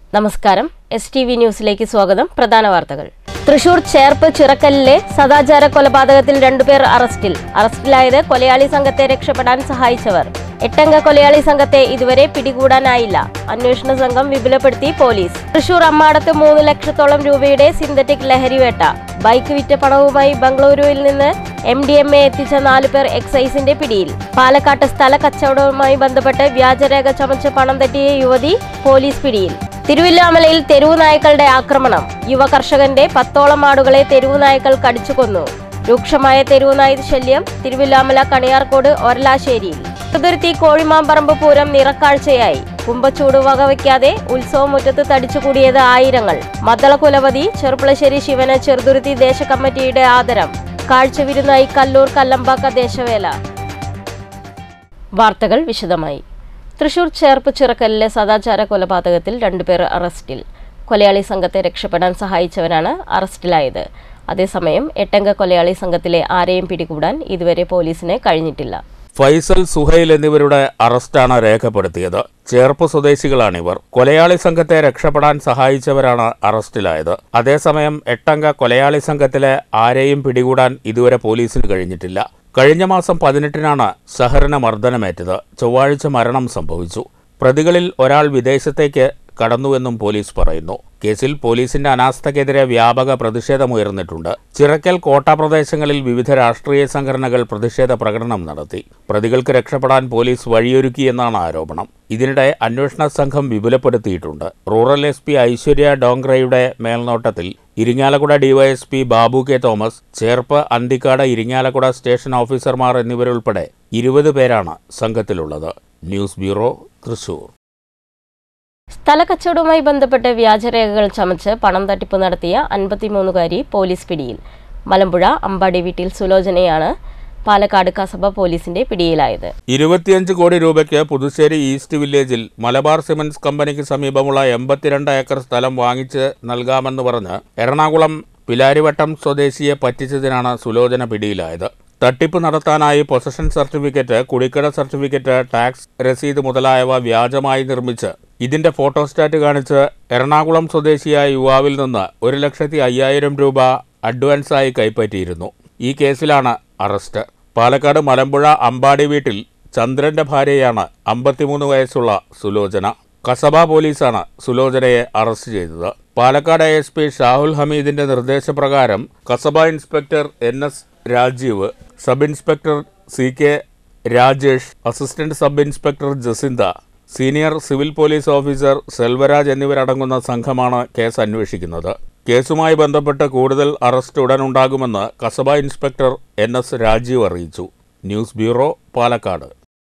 നമസ്കാരം S T V ന്യൂസിലേക്ക് സ്വാഗതം പ്രധാന വാർത്തകൾ തൃശൂർ ചേർപ്പ് ചിറക്കലിലെ സദാചാര കൊലപാതകത്തിൽ രണ്ടുപേർ അറസ്റ്റിൽ അറസ്റ്റിലായത് കൊലയാളി സംഘത്തെ രക്ഷപ്പെടാൻ സഹായിച്ചവർ എട്ടംഗ കൊലയാളി സംഘത്തെ ഇതുവരെ പിടികൂടാനായില്ല അന്വേഷണ സംഘം വിപുലപ്പെടുത്തി പോലീസ് തൃശൂർ അമ്മാടത്ത് മൂന്ന് ലക്ഷത്തോളം രൂപയുടെ സിന്തറ്റിക് ലഹരിവേട്ട ബൈക്ക് വിറ്റ പണവുമായി ബംഗളൂരുവിൽ നിന്ന് എം ഡി എം എ എത്തിച്ച നാലു പേർ എക്സൈസിന്റെ പിടിയിൽ പാലക്കാട്ട് സ്ഥല കച്ചവടവുമായി ബന്ധപ്പെട്ട് വ്യാജരേഖ ചമച്ച് പണം തട്ടിയ യുവതി പോലീസ് പിടിയിൽ തിരുവില്ലാമലയിൽ തെരുവു നായ്ക്കളുടെ ആക്രമണം യുവ കർഷകന്റെ പത്തോളം ആടുകളെ തെരുവു നായ്ക്കൾ കടിച്ചു കൊന്നു രൂക്ഷമായ തെരുവു നായ ശല്യം തിരുവില്ലാമല കണിയാർക്കോട് ഒരലാശ്ശേരിയിൽ ചെറുതുരുത്തി കോഴിമാമ്പറമ്പ് പൂരം നിറക്കാഴ്ചയായി കുമ്പച്ചൂട് വകവയ്ക്കാതെ ഉത്സവമുറ്റത്ത് തടിച്ചുകൂടിയത് ആയിരങ്ങൾ മദ്ദള കുലപതി ചെറുപ്പളശ്ശേരി ശിവന് ചെറുതുരുത്തി ദേശകമ്മിറ്റിയുടെ ആദരം കാഴ്ചവിരുന്നായി കല്ലൂർ കല്ലമ്പാക്ക ദേശവേല വാർത്തകൾ വിശദമായി തൃശൂർ ചേർപ്പ് ചിറക്കലിലെ സദാചാര കൊലപാതകത്തിൽ രണ്ടുപേർ അറസ്റ്റിൽ കൊലയാളി സംഘത്തെ രക്ഷപ്പെടാൻ സഹായിച്ചവരാണ് അറസ്റ്റിലായത് അതേസമയം എട്ടംഗ കൊലയാളി സംഘത്തിലെ ആരെയും പിടികൂടാൻ ഇതുവരെ പോലീസിന് കഴിഞ്ഞിട്ടില്ല ഫൈസൽ സുഹൈൽ എന്നിവരുടെ അറസ്റ്റാണ് രേഖപ്പെടുത്തിയത് ചേർപ്പ് സ്വദേശികളാണിവർ കൊലയാളി സംഘത്തെ രക്ഷപ്പെടാൻ സഹായിച്ചവരാണ് അറസ്റ്റിലായത് അതേസമയം എട്ടംഗ കൊലയാളി സംഘത്തിലെ ആരെയും പിടികൂടാൻ ഇതുവരെ പോലീസിന് കഴിഞ്ഞിട്ടില്ല കഴിഞ്ഞ മാസം പതിനെട്ടിനാണ് ഷഹറിന് മർദ്ദനമേറ്റത് ചൊവ്വാഴ്ച മരണം സംഭവിച്ചു പ്രതികളിൽ ഒരാൾ വിദേശത്തേക്ക് കടന്നുവെന്നും പോലീസ് പറയുന്നു കേസിൽ പോലീസിന്റെ അനാസ്ഥയ്ക്കെതിരെ വ്യാപക പ്രതിഷേധമുയർന്നിട്ടുണ്ട് ചിറക്കൽ കോട്ട പ്രദേശങ്ങളിൽ വിവിധ രാഷ്ട്രീയ സംഘടനകൾ പ്രതിഷേധ പ്രകടനം നടത്തി പ്രതികൾക്ക് രക്ഷപ്പെടാൻ പോലീസ് വഴിയൊരുക്കിയെന്നാണ് ആരോപണം ഇതിനിടെ അന്വേഷണ സംഘം വിപുലപ്പെടുത്തിയിട്ടുണ്ട് റൂറൽ എസ് പി ഐശ്വര്യ ഡോങ്റയുടെ മേൽനോട്ടത്തിൽ Irinjalakuda DYSP Babu K Thomas Cherpu Anthikad Irinjalakuda station ഓഫീസർമാർ എന്നിവരുൾപ്പെടെ ഇരുപത് പേരാണ് സംഘത്തിലുള്ളത് ന്യൂസ് ബ്യൂറോ തൃശൂർ സ്ഥലക്കച്ചവടവുമായി ബന്ധപ്പെട്ട് വ്യാജരേഖകൾ ചമച്ച് പണം തട്ടിപ്പ് നടത്തിയ അൻപത്തിമൂന്നുകാരി പോലീസ് പിടിയിൽ മലമ്പുഴ അമ്പാടി വീട്ടിൽ സുലോചനയാണ് പാലക്കാട് കസബ പോലീസിന്റെ പിടിയിലായത് ഇരുപത്തിയഞ്ച് കോടി രൂപയ്ക്ക് പുതുശ്ശേരി ഈസ്റ്റ് വില്ലേജിൽ മലബാർ സിമന്റ്സ് കമ്പനിക്ക് സമീപമുള്ള എൺപത്തിരണ്ട് ഏക്കർ സ്ഥലം വാങ്ങിച്ച് നൽകാമെന്ന് പറഞ്ഞ് എറണാകുളം പിലാരിവട്ടം സ്വദേശിയെ പറ്റിച്ചതിനാണ് സുലോചന പിടിയിലായത് തട്ടിപ്പ് നടത്താനായി പൊസഷൻ സർട്ടിഫിക്കറ്റ് കുടിക്കട സർട്ടിഫിക്കറ്റ് ടാക്സ് രസീത് മുതലായവ വ്യാജമായി നിർമ്മിച്ച് ഇതിന്റെ ഫോട്ടോസ്റ്റാറ്റ് കാണിച്ച് എറണാകുളം സ്വദേശിയായ യുവാവിൽ നിന്ന് ഒരു ലക്ഷത്തി അയ്യായിരം രൂപ അഡ്വാൻസായി കൈപ്പറ്റിയിരുന്നു ഈ കേസിലാണ് അറസ്റ്റ് പാലക്കാട് മലമ്പുഴ അമ്പാടി വീട്ടിൽ ചന്ദ്രന്റെ ഭാര്യയാണ് അമ്പത്തിമൂന്ന് വയസ്സുള്ള സുലോചന കസബ പോലീസാണ് സുലോചനയെ അറസ്റ്റ് ചെയ്തത് പാലക്കാട് എസ് പി ഷാഹുൽ ഹമീദിന്റെ നിർദ്ദേശപ്രകാരം Kasaba inspector N S Rajeev sub inspector C K Rajesh assistant sub inspector Jacintha senior civil police officer Selvaraj എന്നിവരടങ്ങുന്ന സംഘമാണ് കേസ് അന്വേഷിക്കുന്നത് കേസുമായി ബന്ധപ്പെട്ട് കൂടുതൽ അറസ്റ്റ് ഉടനുണ്ടാകുമെന്ന് Kasaba inspector N S Rajeev അറിയിച്ചു ന്യൂസ് ബ്യൂറോ പാലക്കാട്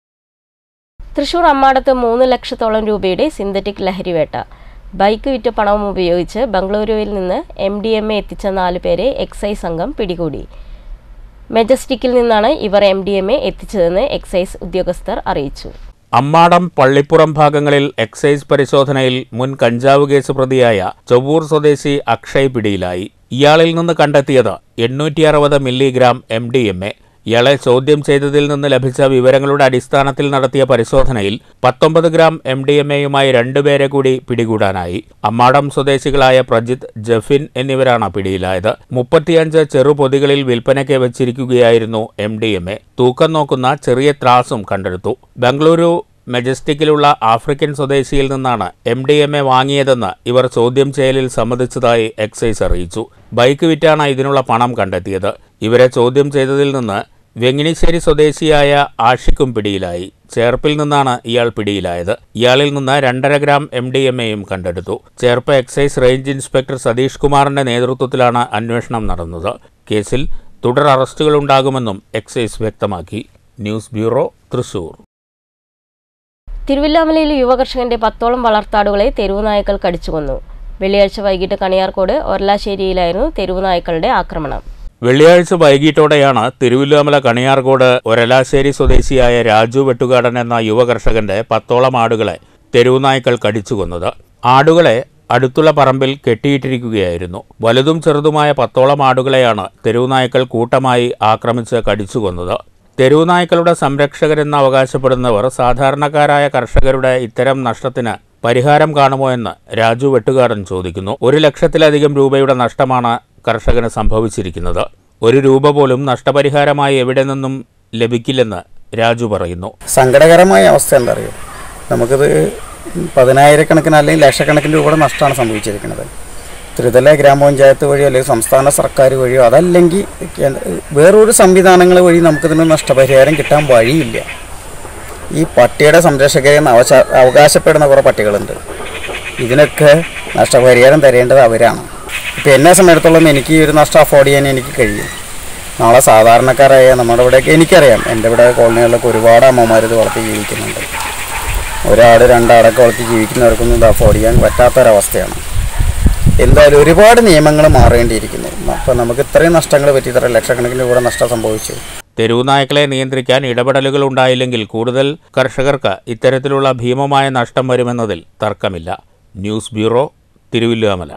തൃശൂർ അമ്മാടത്ത് മൂന്ന് ലക്ഷത്തോളം രൂപയുടെ സിന്തറ്റിക് ലഹരിവേട്ട ബൈക്ക് വിറ്റ പണവും ഉപയോഗിച്ച് ബംഗളൂരുവിൽ നിന്ന് എം ഡി എം എ എത്തിച്ച നാലു പേരെ എക്സൈസ് സംഘം പിടികൂടി മെജസ്റ്റിക്കിൽ നിന്നാണ് ഇവർ എം ഡി എം എ എത്തിച്ചതെന്ന് എക്സൈസ് ഉദ്യോഗസ്ഥർ അറിയിച്ചു അമ്മാടം പള്ളിപ്പുറം ഭാഗങ്ങളിൽ എക്സൈസ് പരിശോധനയിൽ മുൻ കഞ്ചാവ് കേസ് പ്രതിയായ ചൊവ്വൂർ സ്വദേശി അക്ഷയ് പിടിയിലായി ഇയാളിൽ നിന്ന് കണ്ടെത്തിയത് എണ്ണൂറ്റി അറുപത് milligram M D M A ഇയാളെ ചോദ്യം ചെയ്തതിൽ നിന്ന് ലഭിച്ച വിവരങ്ങളുടെ അടിസ്ഥാനത്തിൽ നടത്തിയ പരിശോധനയിൽ പത്തൊമ്പത് ഗ്രാം എം ഡി എം എയുമായി രണ്ടുപേരെ കൂടി പിടികൂടാനായി അമ്മാടം സ്വദേശികളായ പ്രജിത്ത് ജഫിൻ എന്നിവരാണ് പിടിയിലായത് മുപ്പത്തിയഞ്ച് ചെറുപൊതികളിൽ വിൽപ്പനയ്ക്ക് വെച്ചിരിക്കുകയായിരുന്നു എം ഡി എം എ തൂക്കം നോക്കുന്ന ചെറിയ ത്രാസും കണ്ടെടുത്തു ബംഗളൂരു മെജസ്റ്റിക്കിലുള്ള ആഫ്രിക്കൻ സ്വദേശിയിൽ നിന്നാണ് എം ഡി എം എ വാങ്ങിയതെന്ന് ഇവർ ചോദ്യം ചെയ്യലിൽ സമ്മതിച്ചതായി എക്സൈസ് അറിയിച്ചു ബൈക്ക് വിറ്റാണ് ഇതിനുള്ള പണം കണ്ടെത്തിയത് ഇവരെ ചോദ്യം ചെയ്തതിൽ നിന്ന് വെങ്ങിണിശ്ശേരി സ്വദേശിയായ ആഷിക്കും പിടിയിലായി ചേർപ്പിൽ നിന്നാണ് ഇയാൾ പിടിയിലായത് ഇയാളിൽ നിന്ന് രണ്ടര ഗ്രാം എം ഡി എം എയും കണ്ടെടുത്തു Cherpu excise range inspector Satheesh കുമാറിന്റെ നേതൃത്വത്തിലാണ് അന്വേഷണം നടന്നത് കേസിൽ തുടർ അറസ്റ്റുകളുണ്ടാകുമെന്നും എക്സൈസ് വ്യക്തമാക്കി ന്യൂസ് ബ്യൂറോ തൃശൂർ തിരുവില്ലാമലയിൽ യുവകർഷകന്റെ പത്തോളം വളർത്താടുകളെ തെരുവുനായ്ക്കൾ കടിച്ചുകൊന്നു വെള്ളിയാഴ്ച വൈകിട്ട് കണിയാർക്കോട് ഒരലാശ്ശേരിയിലായിരുന്നു തെരുവുനായ്ക്കളുടെ ആക്രമണം വെള്ളിയാഴ്ച വൈകിട്ടോടെയാണ് തിരുവല്ലോമല കണിയാർകോട് ഒരലാശ്ശേരി സ്വദേശിയായ രാജു വെട്ടുകാടൻ എന്ന യുവകർഷകന്റെ പത്തോളം ആടുകളെ തെരുവുനായ്ക്കൾ കടിച്ചു കൊന്നത് ആടുകളെ അടുത്തുള്ള പറമ്പിൽ കെട്ടിയിട്ടിരിക്കുകയായിരുന്നു വലുതും ചെറുതുമായ പത്തോളം ആടുകളെയാണ് തെരുവുനായ്ക്കൾ കൂട്ടമായി ആക്രമിച്ച് കടിച്ചു കൊന്നത് തെരുവുനായ്ക്കളുടെ സംരക്ഷകരെന്ന് അവകാശപ്പെടുന്നവർ സാധാരണക്കാരായ കർഷകരുടെ ഇത്തരം നഷ്ടത്തിന് പരിഹാരം കാണുമോ എന്ന് രാജു വെട്ടുകാടൻ ചോദിക്കുന്നു ഒരു ലക്ഷത്തിലധികം രൂപയുടെ നഷ്ടമാണ് കർഷകന് സംഭവിച്ചിരിക്കുന്നത് ഒരു രൂപ പോലും നഷ്ടപരിഹാരമായി എവിടെ നിന്നും ലഭിക്കില്ലെന്ന് രാജു പറയുന്നു സങ്കടകരമായ അവസ്ഥ എന്താ അറിയോ നമുക്കിത് പതിനായിരക്കണക്കിന് അല്ലെങ്കിൽ ലക്ഷക്കണക്കിന് രൂപയുടെ നഷ്ടമാണ് സംഭവിച്ചിരിക്കുന്നത് ത്രിതല ഗ്രാമപഞ്ചായത്ത് വഴിയോ അല്ലെങ്കിൽ സംസ്ഥാന സർക്കാർ വഴിയോ അതല്ലെങ്കിൽ കേന്ദ്ര- വേറൊരു സംവിധാനങ്ങൾ വഴി നമുക്കിതിന് നഷ്ടപരിഹാരം കിട്ടാൻ വഴിയില്ല ഈ പട്ടിയുടെ സംരക്ഷകരെന്ന് അവശ അവകാശപ്പെടുന്ന കുറേ പട്ടികളുണ്ട് ഇതിനൊക്കെ നഷ്ടപരിഹാരം തരേണ്ടത് അവരാണ് ഇപ്പം എന്നെ സംബന്ധിച്ചിടത്തോളം എനിക്ക് ഈ ഒരു നഷ്ടം അഫോർഡ് ചെയ്യാൻ എനിക്ക് കഴിയും നാളെ സാധാരണക്കാരായ നമ്മുടെ ഇവിടെയൊക്കെ എനിക്കറിയാം എൻ്റെ ഇവിടെ കോളനികളിലൊക്കെ ഒരുപാട് അമ്മമാർ ഇത് വളർത്തി ജീവിക്കുന്നുണ്ട് ഒരാട് രണ്ടാടൊക്കെ വളർത്തി ജീവിക്കുന്നവർക്കൊന്നും ഇത് അഫോർഡ് ചെയ്യാൻ പറ്റാത്തൊരവസ്ഥയാണ് എന്തായാലും ഒരുപാട് നിയമങ്ങൾ മാറേണ്ടിയിരിക്കുന്നു അപ്പം നമുക്ക് ഇത്രയും നഷ്ടങ്ങൾ പറ്റി ഇത്ര ലക്ഷക്കണക്കിന് രൂപ നഷ്ടം സംഭവിച്ചു തെരുവു നായ്ക്കളെ നിയന്ത്രിക്കാൻ ഇടപെടലുകൾ ഉണ്ടായില്ലെങ്കിൽ കൂടുതൽ കർഷകർക്ക് ഇത്തരത്തിലുള്ള ഭീമമായ നഷ്ടം വരുമെന്നതിൽ തർക്കമില്ല ന്യൂസ് ബ്യൂറോ തിരുവല്ലുവമല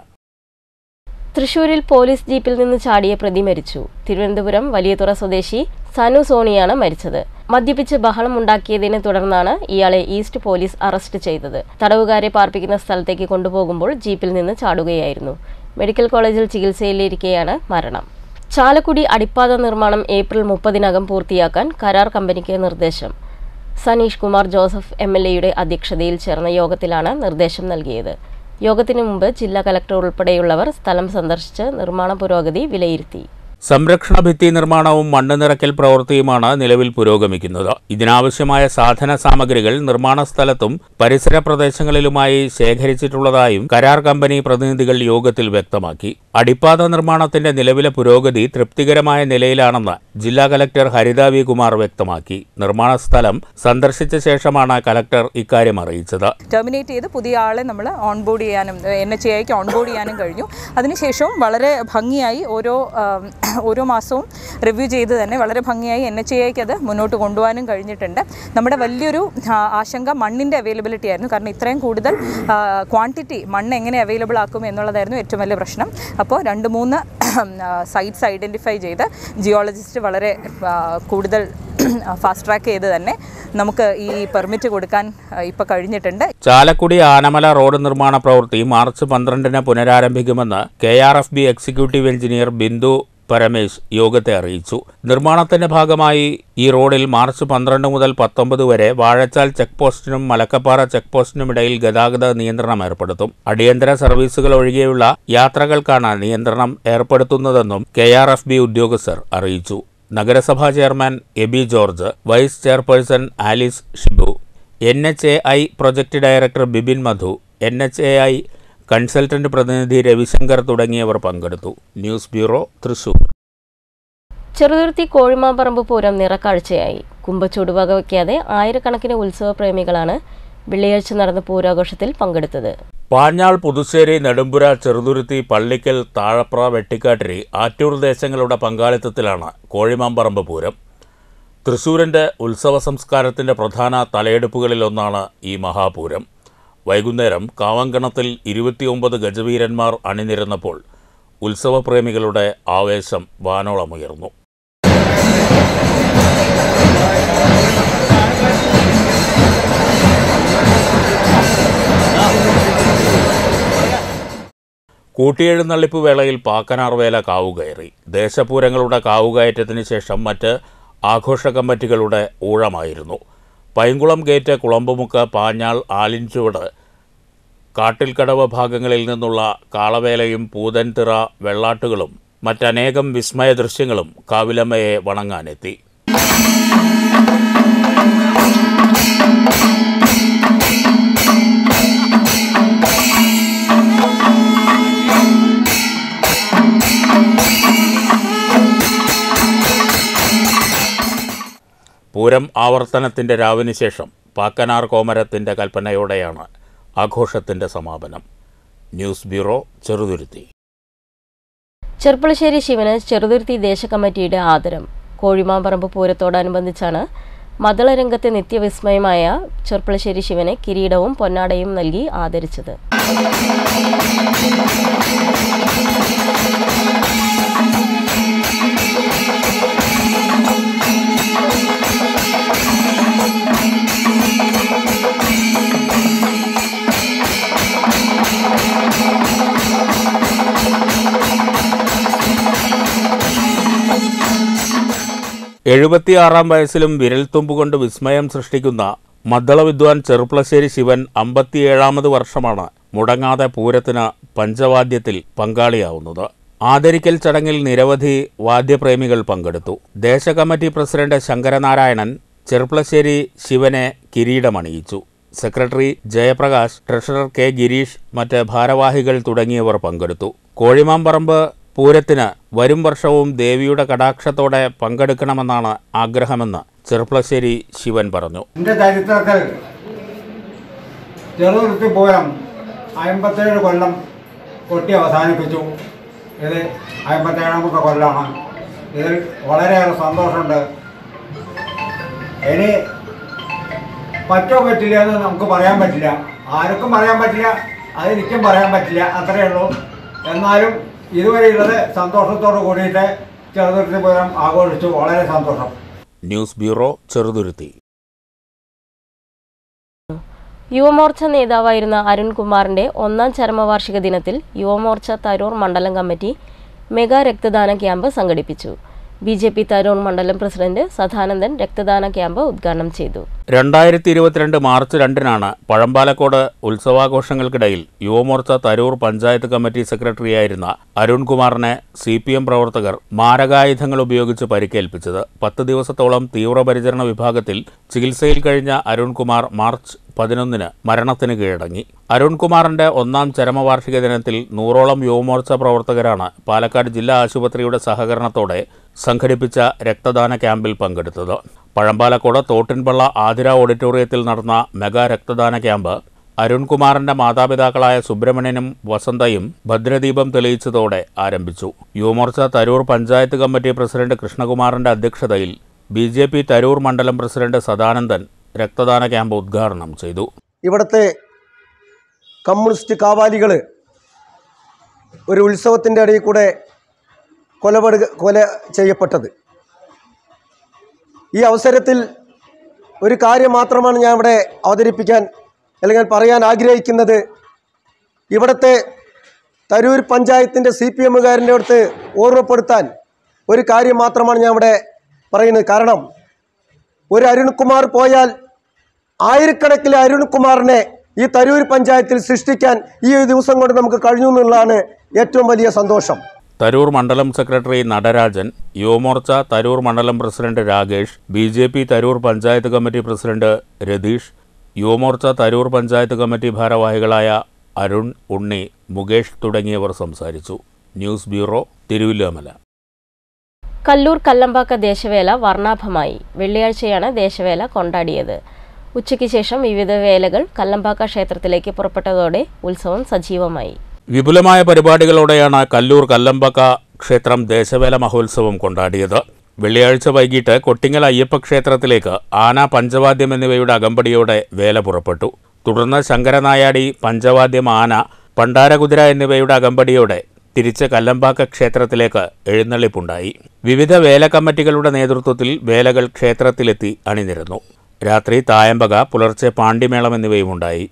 തൃശൂരിൽ പോലീസ് ജീപ്പിൽ നിന്ന് ചാടിയ പ്രതി മരിച്ചു തിരുവനന്തപുരം വലിയതുറ സ്വദേശി സനു സോണിയാണ് മരിച്ചത് മദ്യപിച്ച് ബഹളമുണ്ടാക്കിയതിനെ തുടർന്നാണ് ഇയാളെ ഈസ്റ്റ് പോലീസ് അറസ്റ്റ് ചെയ്തത് തടവുകാരെ പാർപ്പിക്കുന്ന സ്ഥലത്തേക്ക് കൊണ്ടുപോകുമ്പോൾ ജീപ്പിൽ നിന്ന് ചാടുകയായിരുന്നു മെഡിക്കൽ കോളേജിൽ ചികിത്സയിലിരിക്കെയാണ് മരണം ചാലക്കുടി അടിപ്പാത നിർമ്മാണം ഏപ്രിൽ മുപ്പതിനകം പൂർത്തിയാക്കാൻ കരാർ കമ്പനിക്ക് നിർദ്ദേശം Saneesh Kumar Joseph M L എയുടെ അധ്യക്ഷതയിൽ ചേർന്ന യോഗത്തിലാണ് നിർദ്ദേശം നൽകിയത് യോഗത്തിനു മുമ്പ് ജില്ലാ കലക്ടർ ഉൾപ്പെടെയുള്ളവർ സ്ഥലം സന്ദർശിച്ച് നിർമ്മാണ പുരോഗതി വിലയിരുത്തി സംരക്ഷണ ഭിത്തി നിർമ്മാണവും മണ്ണ് നിറയ്ക്കൽ പ്രവൃത്തിയുമാണ് നിലവിൽ പുരോഗമിക്കുന്നത് ഇതിനാവശ്യമായ സാധന സാമഗ്രികൾ നിർമ്മാണ സ്ഥലത്തും പരിസര പ്രദേശങ്ങളിലുമായി ശേഖരിച്ചിട്ടുള്ളതായും കരാർ കമ്പനി പ്രതിനിധികൾ യോഗത്തിൽ വ്യക്തമാക്കി അടിപ്പാത നിർമ്മാണത്തിന്റെ നിലവിലെ പുരോഗതി തൃപ്തികരമായ നിലയിലാണെന്ന് ജില്ലാ കലക്ടർ ഹരിത വി കുമാർ വ്യക്തമാക്കി നിർമ്മാണ സ്ഥലം സന്ദർശിച്ച ശേഷമാണ് കലക്ടർ ഇക്കാര്യം അറിയിച്ചത് ടെർമിനേറ്റ് ചെയ്ത് പുതിയ ആളെ നമ്മൾ ഓൺബോർഡ് ചെയ്യാനും എൻ എച്ച് ഐക്ക് ഓൺബോർഡ് ചെയ്യാനും കഴിഞ്ഞു അതിനുശേഷവും വളരെ ഭംഗിയായി ഓരോ ആം, ഓരോ മാസവും റിവ്യൂ ചെയ്ത് തന്നെ വളരെ ഭംഗിയായി എൻ എച്ച് ഐക്ക് അത് മുന്നോട്ട് കൊണ്ടുപോകാനും കഴിഞ്ഞിട്ടുണ്ട് നമ്മുടെ വലിയൊരു ആ, ആശങ്ക മണ്ണിൻ്റെ അവൈലബിലിറ്റി ആയിരുന്നു കാരണം ഇത്രയും കൂടുതൽ ക്വാണ്ടിറ്റി മണ്ണ് എങ്ങനെ അവൈലബിൾ ആക്കും എന്നുള്ളതായിരുന്നു ഏറ്റവും വലിയ പ്രശ്നം അപ്പോൾ രണ്ട് മൂന്ന് സൈറ്റ്സ് ഐഡൻറ്റിഫൈ ചെയ്ത് ജിയോളജിസ്റ്റ് വളരെ ആ, കൂടുതൽ ഫാസ്റ്റ് ട്രാക്ക് ചെയ്ത് തന്നെ നമുക്ക് ഈ പെർമിറ്റ് കൊടുക്കാൻ ഇപ്പോൾ കഴിഞ്ഞിട്ടുണ്ട് ചാലക്കുടി ആനമല റോഡ് നിർമ്മാണ പ്രവൃത്തി മാർച്ച് പന്ത്രണ്ടിന് പുനരാരംഭിക്കുമെന്ന് K R F B executive engineer Bindu Paramesh യോഗത്തെ അറിയിച്ചു നിർമ്മാണത്തിന്റെ ഭാഗമായി ഈ റോഡിൽ മാർച്ച് പന്ത്രണ്ട് മുതൽ പത്തൊമ്പത് വരെ വാഴച്ചാൽ ചെക്ക് പോസ്റ്റിനും മലക്കപ്പാറ ചെക്ക് പോസ്റ്റിനും ഇടയിൽ ഗതാഗത നിയന്ത്രണം ഏർപ്പെടുത്തും അടിയന്തര സർവീസുകൾ ഒഴികെയുള്ള യാത്രകൾക്കാണ് നിയന്ത്രണം ഏർപ്പെടുത്തുന്നതെന്നും കെ ആർ എഫ് ബി ഉദ്യോഗസ്ഥർ അറിയിച്ചു നഗരസഭാ chairman Aby George vice chairperson Alice Shibu N H A I project director Bibin Madhu N H A I consultant പ്രതിനിധി രവിശങ്കർ തുടങ്ങിയവർ പങ്കെടുത്തു ന്യൂസ് ബ്യൂറോ തൃശൂർ ചെറുതുരുത്തി കോഴിമാമ്പറമ്പ് പൂരം നിറക്കാഴ്ചയായി കുമ്പച്ചൂട് വകവയ്ക്കാതെ ആയിരക്കണക്കിന് ഉത്സവ പ്രേമികളാണ് വെള്ളിയാഴ്ച നടന്ന പൂരാഘോഷത്തിൽ പങ്കെടുത്തത് പാഞ്ഞാൾ പുതുശ്ശേരി നെടുമ്പുര ചെറുതുരുത്തി പള്ളിക്കൽ താഴപ്ര വെട്ടിക്കാട്ടിരി ആറ്റൂർ ദേശങ്ങളുടെ പങ്കാളിത്തത്തിലാണ് കോഴിമാമ്പറമ്പ് പൂരം തൃശൂരിൻ്റെ ഉത്സവ സംസ്കാരത്തിൻ്റെ പ്രധാന തലയെടുപ്പുകളിലൊന്നാണ് ഈ മഹാപൂരം വൈകുന്നേരം കാവങ്കണത്തിൽ ഇരുപത്തിയൊമ്പത് ഗജവീരന്മാർ അണിനിരന്നപ്പോൾ ഉത്സവപ്രേമികളുടെ ആവേശം വാനോളമുയർന്നു കൂട്ടിയെഴുന്നള്ളിപ്പ് വേളയിൽ പാക്കനാർ വേല കാവുകയറി ദേശപൂരങ്ങളുടെ കാവുകയറ്റത്തിന് ശേഷം മറ്റ് ആഘോഷ കമ്മിറ്റികളുടെ ഊഴമായിരുന്നു പൈങ്കുളം ഗേറ്റ് കുളമ്പുമുക്ക് പാഞ്ഞാൾ ആലിൻചുവട് കാട്ടിൽക്കടവ് ഭാഗങ്ങളിൽ നിന്നുള്ള കാളവേലയും പൂതൻതിറ വെള്ളാട്ടുകളും മറ്റനേകം വിസ്മയ ദൃശ്യങ്ങളും കാവിലമ്മയെ വണങ്ങാനെത്തി പൂരം ആവർത്തനത്തിൻ്റെ രാവിന് ശേഷം പാക്കനാർ കോമരത്തിൻ്റെ കൽപ്പനയോടെയാണ് ആഘോഷത്തിൻ്റെ സമാപനം ന്യൂസ് ബ്യൂറോ ചെറുതുരുത്തി ചെർപ്പളശ്ശേരി ശിവന് ചെറുതുരുത്തി ദേശകമ്മിറ്റിയുടെ ആദരം കോഴിമാമ്പറമ്പ് പൂരത്തോടനുബന്ധിച്ചാണ് മദളരംഗത്തെ നിത്യവിസ്മയമായ ചെർപ്പളശ്ശേരി ശിവന് കിരീടവും പൊന്നാടയും നൽകി ആദരിച്ചത് എഴുപത്തിയാറാം വയസ്സിലും വിരൽത്തുമ്പുകൊണ്ട് വിസ്മയം സൃഷ്ടിക്കുന്ന മദ്ദള വിദ്വാൻ ചെറുപ്ലശ്ശേരി ശിവൻ അമ്പത്തിയേഴാമത് വർഷമാണ് മുടങ്ങാതെ പൂരത്തിന് പഞ്ചവാദ്യത്തിൽ പങ്കാളിയാവുന്നത് ആദരിക്കൽ ചടങ്ങിൽ നിരവധി വാദ്യപ്രേമികൾ പങ്കെടുത്തു ദേശകമ്മിറ്റി പ്രസിഡന്റ് ശങ്കരനാരായണൻ ചെറുപ്ലശ്ശേരി ശിവനെ കിരീടമണിയിച്ചു secretary Jayaprakash treasurer K Gireesh മറ്റ് ഭാരവാഹികൾ തുടങ്ങിയവർ പങ്കെടുത്തു കോഴിമാമ്പറമ്പ് പൂരത്തിന് വരും വർഷവും ദേവിയുടെ കടാക്ഷത്തോടെ പങ്കെടുക്കണമെന്നാണ് ആഗ്രഹമെന്ന് ചെറുപ്ലശ്ശേരി ശിവൻ പറഞ്ഞു എൻ്റെ ചരിത്രത്തിൽ ചെറുതുരുത്തി പൂരം അമ്പത്തേഴ് കൊല്ലം കൊട്ടി അവസാനിപ്പിച്ചു ഇത് അമ്പത്തേഴാമത്തെ കൊല്ലമാണ് ഇതിൽ വളരെയേറെ സന്തോഷമുണ്ട് ഇനി പറ്റോ പറ്റില്ല എന്ന് നമുക്ക് പറയാൻ പറ്റില്ല ആർക്കും പറയാൻ പറ്റില്ല അതെനിക്കും പറയാൻ പറ്റില്ല അത്രയേ ഉള്ളൂ എന്നാലും ഇതുവരെയുള്ളത് സന്തോഷത്തോട് കൂടിയിട്ട് ചെറുതുരുത്തി പൂരം ആഘോഷിച്ചു വളരെ സന്തോഷം ന്യൂസ് ബ്യൂറോ ചെറുതുരുത്തി യുവമോർച്ച നേതാവായിരുന്ന അരുൺകുമാറിന്റെ ഒന്നാം ചരമവാർഷിക ദിനത്തിൽ യുവമോർച്ച തരൂർ മണ്ഡലം കമ്മിറ്റി മെഗാ രക്തദാന ക്യാമ്പ് സംഘടിപ്പിച്ചു ബി ജെ പി തരൂർ മണ്ഡലം പ്രസിഡന്റ് സദാനന്ദൻ രക്തദാന ക്യാമ്പ് ഉദ്ഘാടനം ചെയ്തു രണ്ടായിരത്തി ഇരുപത്തിരണ്ട് മാർച്ച് രണ്ടിനാണ് പഴമ്പാലക്കോട് ഉത്സവാഘോഷങ്ങൾക്കിടയിൽ യുവമോർച്ച തരൂർ പഞ്ചായത്ത് കമ്മിറ്റി സെക്രട്ടറിയായിരുന്ന അരുൺകുമാറിനെ സി പി എം പ്രവർത്തകർ മാരകായുധങ്ങൾ ഉപയോഗിച്ച് പരിക്കേൽപ്പിച്ചത് പത്ത് ദിവസത്തോളം തീവ്രപരിചരണ വിഭാഗത്തിൽ ചികിത്സയിൽ കഴിഞ്ഞ അരുൺകുമാർ മാർച്ച് പതിനൊന്നിന് മരണത്തിന് കീഴടങ്ങി അരുൺകുമാറിന്റെ ഒന്നാം ചരമവാർഷിക ദിനത്തിൽ നൂറോളം യുവമോർച്ച പ്രവർത്തകരാണ് പാലക്കാട് ജില്ലാ ആശുപത്രിയുടെ സഹകരണത്തോടെ സംഘടിപ്പിച്ച രക്തദാന ക്യാമ്പിൽ പങ്കെടുത്തത് പഴമ്പാലക്കോട് തോട്ടിൻപള്ള ആതിര ഓഡിറ്റോറിയത്തിൽ നടന്ന മെഗാ രക്തദാന ക്യാമ്പ് അരുൺകുമാറിന്റെ മാതാപിതാക്കളായ സുബ്രഹ്മണ്യനും വസന്തയും ഭദ്രദീപം തെളിയിച്ചതോടെ ആരംഭിച്ചു യുവമോർച്ച തരൂർ പഞ്ചായത്ത് കമ്മിറ്റി പ്രസിഡന്റ് കൃഷ്ണകുമാറിന്റെ അധ്യക്ഷതയിൽ ബി ജെ പി തരൂർ മണ്ഡലം പ്രസിഡന്റ് സദാനന്ദൻ രക്തദാന ക്യാമ്പ് ഉദ്ഘാടനം ചെയ്തു ഇവിടുത്തെ കമ്മ്യൂണിസ്റ്റ് കാവാലികൾ ഒരു ഉത്സവത്തിൻ്റെ ഇടയിൽ കൂടെ കൊലപെടു കൊല ചെയ്യപ്പെട്ടത് ഈ അവസരത്തിൽ ഒരു കാര്യം മാത്രമാണ് ഞാൻ ഇവിടെ അവതരിപ്പിക്കാൻ അല്ലെങ്കിൽ പറയാൻ ആഗ്രഹിക്കുന്നത് ഇവിടുത്തെ തരൂർ പഞ്ചായത്തിൻ്റെ സി പി എമ്മുകാരൻ്റെ അടുത്ത് ഓർമ്മപ്പെടുത്താൻ ഒരു കാര്യം മാത്രമാണ് ഞാൻ ഇവിടെ പറയുന്നത് കാരണം ഒരു അരുൺകുമാർ പോയാൽ ആയിരക്കണക്കിന് അരുൺകുമാറിനെ ഈ തരൂർ പഞ്ചായത്തിൽ സൃഷ്ടിക്കാൻ ഈ ഒരു ദിവസം കൊണ്ട് നമുക്ക് കഴിഞ്ഞു എന്നുള്ളതാണ് ഏറ്റവും വലിയ സന്തോഷം തരൂർ മണ്ഡലം സെക്രട്ടറി നടരാജൻ യുവമോർച്ച തരൂർ മണ്ഡലം president Rakesh B J P Tarur panchayat committee president Ratheesh Yuva Morcha Tarur panchayat committee ഭാരവാഹികളായ അരുൺ ഉണ്ണി മുകേഷ് തുടങ്ങിയവർ സംസാരിച്ചു ന്യൂസ് ബ്യൂറോ തിരുവല്ലോമല കല്ലൂർ കല്ലമ്പാക്ക ദേശവേല വർണ്ണാഭമായി വെള്ളിയാഴ്ചയാണ് ദേശവേല കൊണ്ടാടിയത് ഉച്ചയ്ക്ക് ശേഷം വിവിധ വേലകൾ കല്ലമ്പാക്ക ക്ഷേത്രത്തിലേക്ക് പുറപ്പെട്ടതോടെ ഉത്സവം സജീവമായി വിപുലമായ പരിപാടികളോടെയാണ് കല്ലൂർ കല്ലമ്പക്ക ക്ഷേത്രം ദേശവേല മഹോത്സവം കൊണ്ടാടിയത് വെള്ളിയാഴ്ച വൈകിട്ട് കൊട്ടിങ്ങൽ അയ്യപ്പ ക്ഷേത്രത്തിലേക്ക് ആന പഞ്ചവാദ്യം എന്നിവയുടെ അകമ്പടിയോടെ വേല പുറപ്പെട്ടു തുടർന്ന് ശങ്കരനായാടി പഞ്ചവാദ്യം ആന പണ്ടാരകുതിര എന്നിവയുടെ അകമ്പടിയോടെ തിരിച്ച് കല്ലമ്പാക്ക ക്ഷേത്രത്തിലേക്ക് എഴുന്നള്ളിപ്പുണ്ടായി വിവിധ വേല കമ്മിറ്റികളുടെ നേതൃത്വത്തിൽ വേലകൾ ക്ഷേത്രത്തിലെത്തി അണിനിരന്നു രാത്രി തായമ്പക പുലർച്ചെ പാണ്ടിമേളം എന്നിവയുമുണ്ടായി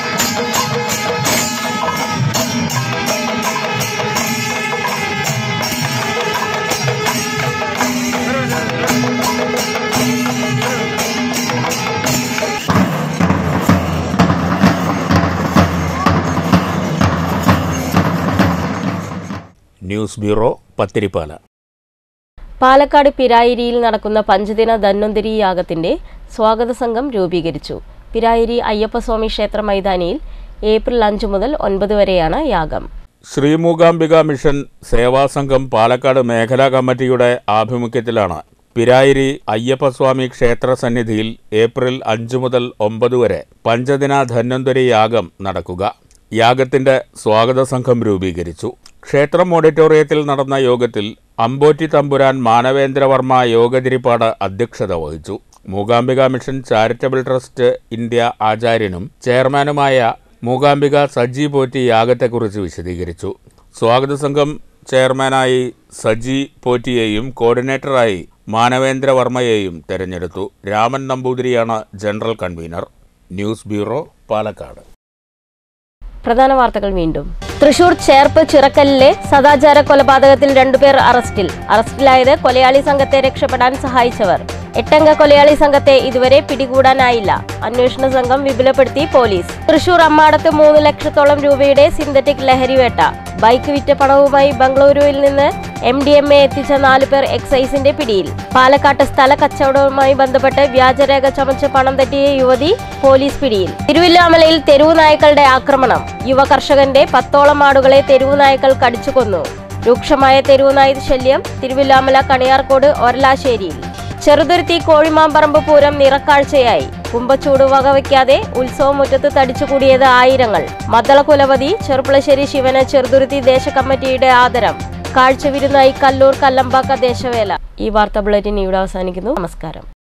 ന്യൂസ് ബ്യൂറോ പത്തിരിപ്പാല പാലക്കാട് പിരായിരിയിൽ നടക്കുന്ന പഞ്ചദിന ധന്വന്തരി യാഗത്തിന്റെ സ്വാഗത സംഘം രൂപീകരിച്ചു പിരായിരി അയ്യപ്പസ്വാമി ക്ഷേത്ര മൈതാനിയിൽ ഏപ്രിൽ അഞ്ച് മുതൽ ഒൻപത് വരെയാണ് യാഗം ശ്രീമൂകാംബിക മിഷൻ സേവാസംഘം പാലക്കാട് മേഖലാ കമ്മിറ്റിയുടെ ആഭിമുഖ്യത്തിലാണ് പിരായിരി അയ്യപ്പസ്വാമി ക്ഷേത്ര സന്നിധിയിൽ ഏപ്രിൽ അഞ്ച് മുതൽ ഒമ്പത് വരെ പഞ്ചദിന ധന്വന്തരി യാഗം നടക്കുക യാഗത്തിന്റെ സ്വാഗത സംഘം രൂപീകരിച്ചു ക്ഷേത്രം ഓഡിറ്റോറിയത്തിൽ നടന്ന യോഗത്തിൽ അമ്പോറ്റി തമ്പുരാൻ മാനവേന്ദ്രവർമ്മ യോഗതിരിപ്പാട് അധ്യക്ഷത വഹിച്ചു Mookambika mission charitable trust India ആചാര്യനും ചെയർമാനുമായ മൂകാംബിക സജി പോറ്റി യാഗത്തെക്കുറിച്ച് വിശദീകരിച്ചു സ്വാഗത സംഘം ചെയർമാനായി സജി പോറ്റിയെയും കോർഡിനേറ്ററായി മാനവേന്ദ്രവർമ്മയെയും തെരഞ്ഞെടുത്തു രാമൻ നമ്പൂതിരിയാണ് general convener news bureau Palakkad പ്രധാന വാർത്തകൾ വീണ്ടും തൃശൂർ ചേർപ്പ് ചിറക്കലിലെ സദാചാര കൊലപാതകത്തിൽ രണ്ടുപേർ അറസ്റ്റിൽ അറസ്റ്റിലായത് കൊലയാളി സംഘത്തെ രക്ഷപ്പെടാൻ സഹായിച്ചവർ എട്ടംഗ കൊലയാളി സംഘത്തെ ഇതുവരെ പിടികൂടാനായില്ല അന്വേഷണ സംഘം വിപുലപ്പെടുത്തി പോലീസ് തൃശൂർ അമ്മാടത്ത് മൂന്ന് ലക്ഷത്തോളം രൂപയുടെ സിന്തറ്റിക് ലഹരിവേട്ട ബൈക്ക് വിറ്റ പണവുമായി ബംഗളൂരുവിൽ നിന്ന് എം ഡി എം എ എത്തിച്ച നാലു പേർ എക്സൈസിന്റെ പിടിയിൽ പാലക്കാട്ട് സ്ഥല കച്ചവടവുമായി ബന്ധപ്പെട്ട് വ്യാജരേഖ ചമച്ച് പണം തട്ടിയ യുവതി പോലീസ് പിടിയിൽ തിരുവില്ലാമലയിൽ തെരുവു നായ്ക്കളുടെ ആക്രമണം യുവ കർഷകന്റെ പത്തോളം ആടുകളെ തെരുവു നായ്ക്കൾ കടിച്ചു കൊന്നു രൂക്ഷമായ തെരുവുനായ ശല്യം തിരുവില്ലാമല കണിയാർക്കോട് ഒരലാശ്ശേരിയിൽ ചെറുതുരുത്തി കോഴിമാമ്പറമ്പ് പൂരം നിറക്കാഴ്ചയായി കുമ്പച്ചൂട് വകവയ്ക്കാതെ ഉത്സവമുറ്റത്ത് തടിച്ചുകൂടിയത് ആയിരങ്ങൾ മദ്ദള കുലപതി ചെറുപ്പളശ്ശേരി ശിവന് ചെറുതുരുത്തി ദേശകമ്മിറ്റിയുടെ ആദരം കാഴ്ചവിരുന്നായി കല്ലൂർ കല്ലമ്പാക്ക ദേശവേല ഈ വാർത്താ ബുള്ളറ്റിൻ ഇവിടെ അവസാനിക്കുന്നു നമസ്കാരം